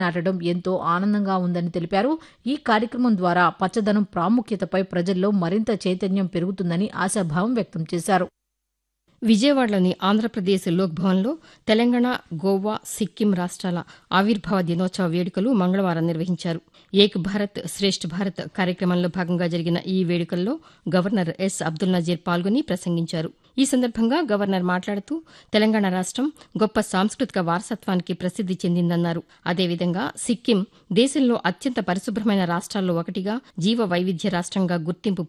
నాటడం ఎంతో ఆనందంగా ఉందని తెలిపారు ఈ కార్యక్రమం ద్వారా పచ్చదనం ప్రాముఖ్యతపై ప్రజల్లో మరింత చైతన్యం పెరుగుతుందని ఆశాభావం వ్యక్తం చేశారు విజయవాడలోని ఆంధ్రప్రదేశ్ లోక్ భవన్లో తెలంగాణ గోవా సిక్కిం రాష్ట్రాల ఆవిర్భావ దినోత్సవ వేడుకలు మంగళవారం నిర్వహించారు ఏక్ భారత్ శ్రేష్ఠ్ భారత్ కార్యక్రమంలో భాగంగా జరిగిన ఈ వేడుకల్లో గవర్నర్ ఎస్ అబ్దుల్ నజీర్ పాల్గొని ప్రసంగించారు ఈ సందర్భంగా గవర్నర్ మాట్లాడుతూ తెలంగాణ రాష్టం గొప్ప సాంస్కృతిక వారసత్వానికి ప్రసిద్ది చెందిందన్నారు అదేవిధంగా సిక్కిం దేశంలో అత్యంత పరిశుభ్రమైన రాష్ట్రాల్లో ఒకటిగా జీవ వైవిధ్య రాష్టంగా గుర్తింపు